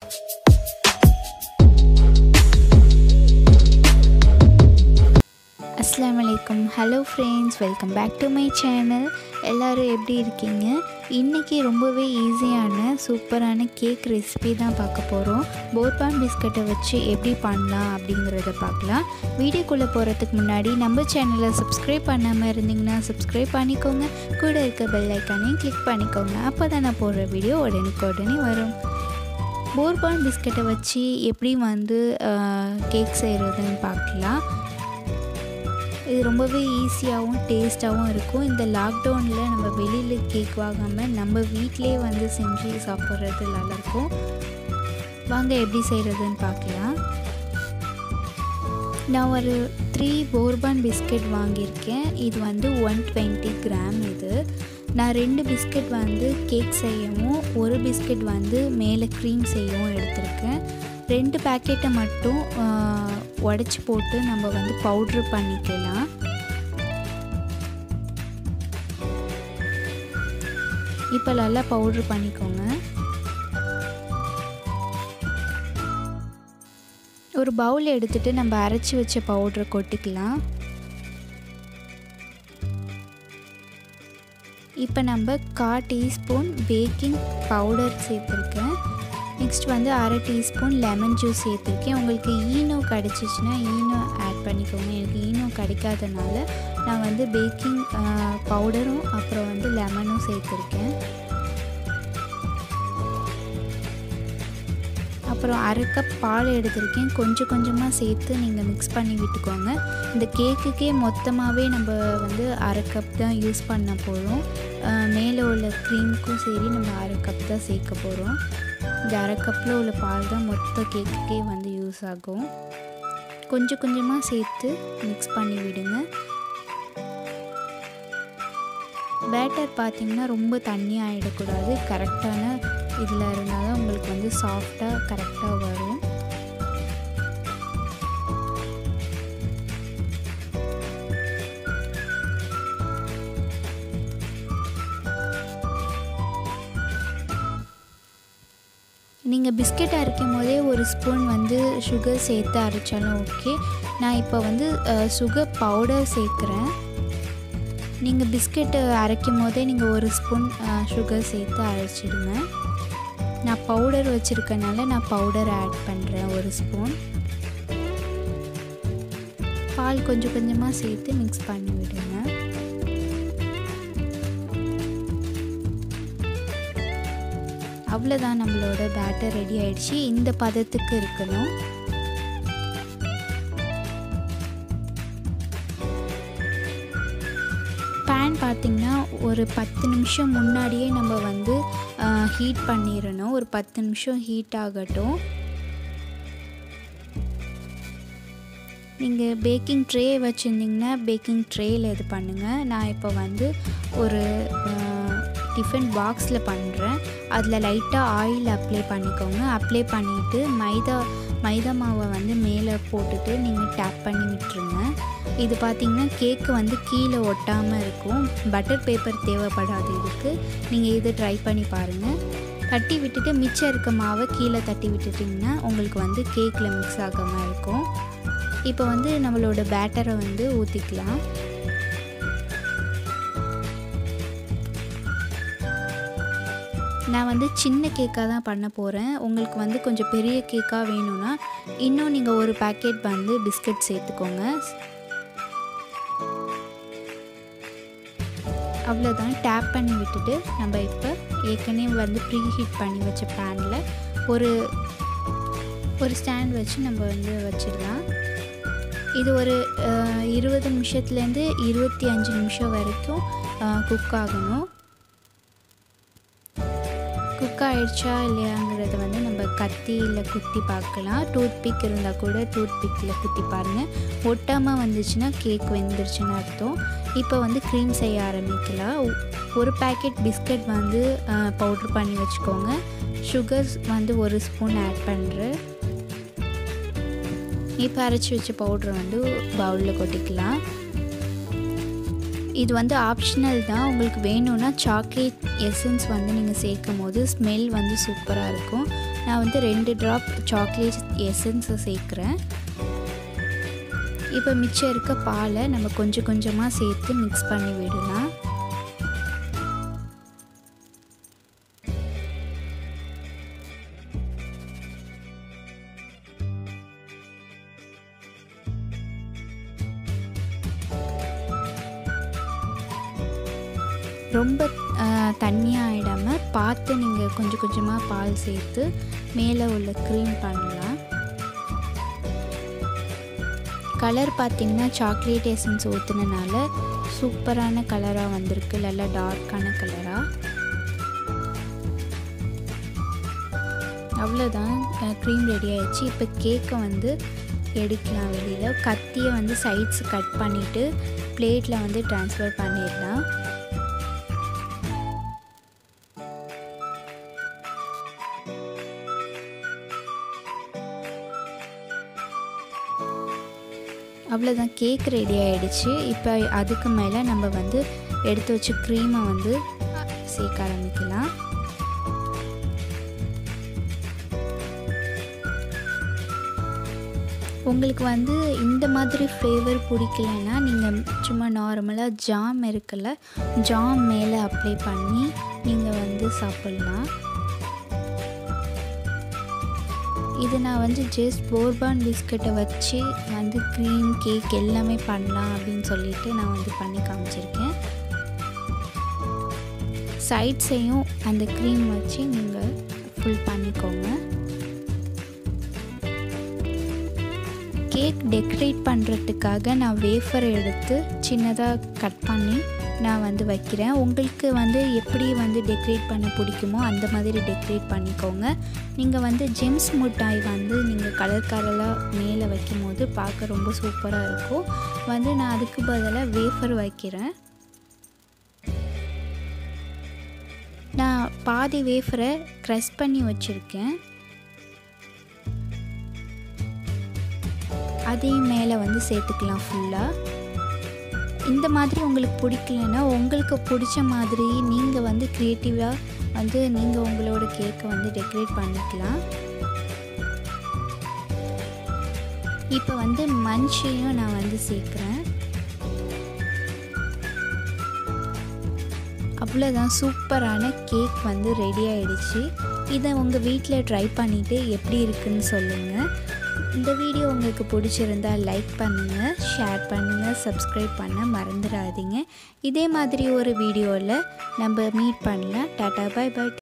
அஸ்லாம் வலைக்கம் hello friends welcome back to my channel எல்லோரும் எப்படி இருக்கீங்க இன்றைக்கி ரொம்பவே ஈஸியான சூப்பரான கேக் ரெசிபி தான் பார்க்க போகிறோம் போர்பான் பிஸ்கட்டை வச்சு எப்படி பண்ணலாம் அப்படிங்கிறத பார்க்கலாம் வீடியோக்குள்ளே போகிறதுக்கு முன்னாடி நம்ம சேனலை சப்ஸ்கிரைப் பண்ணாமல் இருந்தீங்கன்னா சப்ஸ்கிரைப் பண்ணிக்கோங்க கூட இருக்க பெல் ஐக்கானையும் கிளிக் பண்ணிக்கோங்க அப்போ தான் நான் போடுற வீடியோ உடனுக்கு உடனே வரும் போர்பான் பிஸ்கட்டை வச்சு எப்படி வந்து கேக் செய்கிறதுன்னு பார்க்கலாம் இது ரொம்பவே ஈஸியாகவும் டேஸ்ட்டாகவும் இருக்கும் இந்த லாக்டவுனில் நம்ம வெளியில் கேக் வாங்காமல் நம்ம வீட்டிலே வந்து செஞ்சு சாப்பிட்றது நல்லாயிருக்கும் வாங்க எப்படி செய்கிறதுன்னு பார்க்கலாம் நான் ஒரு த்ரீ போர்பான் பிஸ்கட் வாங்கியிருக்கேன் இது வந்து ஒன் டுவெண்ட்டி கிராம் இது நான் ரெண்டு பிஸ்கட் வந்து கேக் செய்யவும் ஒரு பிஸ்கட் வந்து மேலே க்ரீம் செய்யவும் எடுத்திருக்கேன் ரெண்டு பேக்கெட்டை மட்டும் உடச்சி போட்டு நம்ம வந்து பவுட்ரு பண்ணிக்கலாம் இப்போ நல்லா பவுட்ரு பண்ணிக்கோங்க ஒரு பவுல் எடுத்துகிட்டு நம்ம அரைச்சி வச்ச பவுட்ரை கொட்டிக்கலாம் இப்போ நம்ம கா டீஸ்பூன் பேக்கிங் பவுடர் சேர்த்துருக்கேன் நெக்ஸ்ட் வந்து அரை டீஸ்பூன் லெமன் ஜூஸ் சேர்த்துருக்கேன் உங்களுக்கு ஈனோ கிடச்சிச்சின்னா ஈனோ ஆட் பண்ணிக்கோங்க எனக்கு ஈனோ கிடைக்காதனால நான் வந்து பேக்கிங் பவுடரும் அப்புறம் வந்து லெமனும் சேர்த்துருக்கேன் அப்புறம் அரை கப் பால் எடுத்திருக்கேன் கொஞ்சம் கொஞ்சமாக சேர்த்து நீங்கள் மிக்ஸ் பண்ணி விட்டுக்கோங்க இந்த கேக்குக்கே மொத்தமாகவே நம்ம வந்து அரை கப் தான் யூஸ் பண்ண போகிறோம் மேலே உள்ள க்ரீமுக்கும் சரி நம்ம அரை கப் தான் சேர்க்க போகிறோம் இந்த அரை கப்பில் உள்ள பால் தான் மொத்த கேக்குக்கே வந்து யூஸ் ஆகும் கொஞ்சம் கொஞ்சமாக சேர்த்து மிக்ஸ் பண்ணி விடுங்க பேட்டர் பார்த்திங்கன்னா ரொம்ப தண்ணி ஆகிடக்கூடாது கரெக்டான இதில் இருந்தால் தான் உங்களுக்கு வந்து சாஃப்டாக கரெக்டாக வரும் நீங்கள் பிஸ்கெட் அரைக்கும் போதே ஒரு ஸ்பூன் வந்து சுகர் சேர்த்து அரைச்சாலும் ஓகே நான் இப்போ வந்து சுகர் பவுடர் சேர்க்குறேன் நீங்கள் பிஸ்கெட்டு அரைக்கும் போதே நீங்கள் ஒரு ஸ்பூன் சுகர் சேர்த்து அரைச்சிடுங்க நான் பவுடர் வச்சுருக்கனால நான் பவுடர் ஆட் பண்ணுறேன் ஒரு ஸ்பூன் பால் கொஞ்சம் கொஞ்சமாக சேர்த்து மிக்ஸ் பண்ணி விடுங்க அவ்வளோதான் நம்மளோட பேட்டர் ரெடி ஆயிடுச்சு இந்த பதத்துக்கு இருக்கணும் பேன் பார்த்திங்கன்னா ஒரு பத்து நிமிஷம் முன்னாடியே நம்ம வந்து ஹீட் பண்ணிடணும் ஒரு பத்து நிமிஷம் ஹீட் ஆகட்டும் நீங்கள் பேக்கிங் ட்ரே வச்சுருந்திங்கன்னா பேக்கிங் ட்ரேயில் இது பண்ணுங்கள் நான் இப்போ வந்து ஒரு டிஃபன் பாக்ஸில் பண்ணுறேன் அதில் லைட்டாக ஆயில் அப்ளை பண்ணிக்கோங்க அப்ளை பண்ணிவிட்டு மைதா மைதா மாவை வந்து மேலே போட்டுட்டு நீங்கள் டேப் பண்ணி விட்டுருங்க இது பார்த்திங்கன்னா கேக்கு வந்து கீழே ஒட்டாமல் இருக்கும் பட்டர் பேப்பர் தேவைப்படாது இதுக்கு நீங்கள் இது ட்ரை பண்ணி பாருங்கள் தட்டி விட்டுட்டு மிச்சம் இருக்க மாவை கீழே தட்டி விட்டுட்டிங்கன்னா உங்களுக்கு வந்து கேக்கில் மிக்ஸ் ஆகாமல் இருக்கும் இப்போ வந்து நம்மளோட பேட்டரை வந்து ஊற்றிக்கலாம் நான் வந்து சின்ன கேக்காக தான் பண்ண போகிறேன் உங்களுக்கு வந்து கொஞ்சம் பெரிய கேக்காக வேணும்னா இன்னும் நீங்கள் ஒரு பேக்கெட் வந்து பிஸ்கட் சேர்த்துக்கோங்க அவ்வளோதான் டேப் பண்ணி விட்டுட்டு நம்ம இப்போ ஏற்கனவே வந்து ப்ரீ ஹீட் பண்ணி வச்ச பேனில் ஒரு ஒரு ஸ்டாண்ட் வச்சு நம்ம வந்து வச்சிடலாம் இது ஒரு இருபது நிமிஷத்துலேருந்து இருபத்தி அஞ்சு நிமிஷம் வரைக்கும் குக் ஆகணும் குக் ஆகிடுச்சா இல்லையாங்கிறத வந்து நம்ம கத்தியில் குத்தி பார்க்கலாம் டூத் பிக் இருந்தால் கூட டூத் பிக்கில் குத்தி பாருங்கள் ஒட்டாமல் வந்துச்சுன்னா கேக் வெந்துருச்சுன்னு அர்த்தம் இப்போ வந்து க்ரீம் செய்ய ஆரம்பிக்கலாம் ஒரு பேக்கெட் பிஸ்கட் வந்து பவுட்ரு பண்ணி வச்சுக்கோங்க சுகர்ஸ் வந்து ஒரு ஸ்பூன் ஆட் பண்ணுறேன் இப்போ அரைச்சி வச்ச பவுட்ரு வந்து பவுலில் கொட்டிக்கலாம் இது வந்து ஆப்ஷனல் தான் உங்களுக்கு வேணும்னா சாக்லேட் எசன்ஸ் வந்து நீங்கள் சேர்க்கும் போது ஸ்மெல் வந்து சூப்பராக இருக்கும் நான் வந்து ரெண்டு ட்ராப் சாக்லேட் எசன்ஸை சேர்க்குறேன் இப்போ மிச்சம் இருக்க பாலை நம்ம கொஞ்சம் கொஞ்சமாக சேர்த்து மிக்ஸ் பண்ணி விடலாம் ரொம்ப தண்ணியாக ஆகிடாமல் பார்த்து நீங்கள் கொஞ்சம் கொஞ்சமாக பால் சேர்த்து மேலே உள்ள க்ரீம் பண்ணலாம் கலர் பார்த்திங்கன்னா சாக்லேட் எசன்ஸ் ஊற்றுனனால சூப்பரான கலராக வந்திருக்கு நல்லா டார்க்கான கலராக அவ்வளோதான் க்ரீம் ரெடி ஆயிடுச்சு இப்போ கேக்கை வந்து எடுக்கலாம் வெளியில் கத்தியை வந்து சைட்ஸ் கட் பண்ணிவிட்டு பிளேட்டில் வந்து ட்ரான்ஸ்ஃபர் பண்ணிடலாம் அவ்வளோதான் கேக் ரெடி ஆகிடுச்சு இப்போ அதுக்கு மேலே நம்ம வந்து எடுத்து வச்ச க்ரீமை வந்து சேர்க்க ஆரம்பிக்கலாம் உங்களுக்கு வந்து இந்த மாதிரி ஃப்ளேவர் பிடிக்கலன்னா நீங்கள் சும்மா நார்மலாக ஜாம் இருக்குல்ல ஜாம் மேலே அப்ளை பண்ணி நீங்கள் வந்து சாப்பிட்லாம் இது நான் வந்து ஜஸ்ட் போர்பான் பிஸ்கட்டை வச்சு வந்து க்ரீம் கேக் எல்லாமே பண்ணலாம் அப்படின்னு சொல்லிட்டு நான் வந்து பண்ணி காமிச்சிருக்கேன் சைட்ஸையும் அந்த க்ரீம் வச்சு நீங்கள் ஃபுல் பண்ணிக்கோங்க கேக் டெக்கரேட் பண்ணுறதுக்காக நான் வேஃபர் எடுத்து சின்னதாக கட் பண்ணி நான் வந்து வைக்கிறேன் உங்களுக்கு வந்து எப்படி வந்து டெக்கரேட் பண்ண பிடிக்குமோ அந்த மாதிரி டெக்கரேட் பண்ணிக்கோங்க நீங்கள் வந்து ஜெம்ஸ் மிட்டாய் வந்து நீங்கள் கலர் கலராக மேலே வைக்கும் போது பார்க்க ரொம்ப சூப்பராக இருக்கும் வந்து நான் அதுக்கு பதிலாக வேஃபர் வைக்கிறேன் நான் பாதி வேஃபரை க்ரஷ் பண்ணி வச்சுருக்கேன் அதையும் மேலே வந்து சேர்த்துக்கலாம் ஃபுல்லாக இந்த மாதிரி உங்களுக்கு பிடிக்கலன்னா உங்களுக்கு பிடிச்ச மாதிரி நீங்கள் வந்து க்ரியேட்டிவாக வந்து நீங்கள் உங்களோட கேக்கை வந்து டெக்கரேட் பண்ணிக்கலாம் இப்போ வந்து மஞ்சையும் நான் வந்து சேர்க்குறேன் அவ்வளோதான் சூப்பரான கேக் வந்து ரெடி ஆகிடுச்சு இதை உங்கள் வீட்டில் ட்ரை பண்ணிவிட்டு எப்படி இருக்குன்னு சொல்லுங்கள் இந்த வீடியோ உங்களுக்கு பிடிச்சிருந்தா லைக் பண்ணுங்கள் ஷேர் பண்ணுங்கள் சப்ஸ்கிரைப் பண்ண மறந்துடாதீங்க இதே மாதிரி ஒரு வீடியோவில் நம்ம மீட் பண்ணலாம் டாட்டா பை பை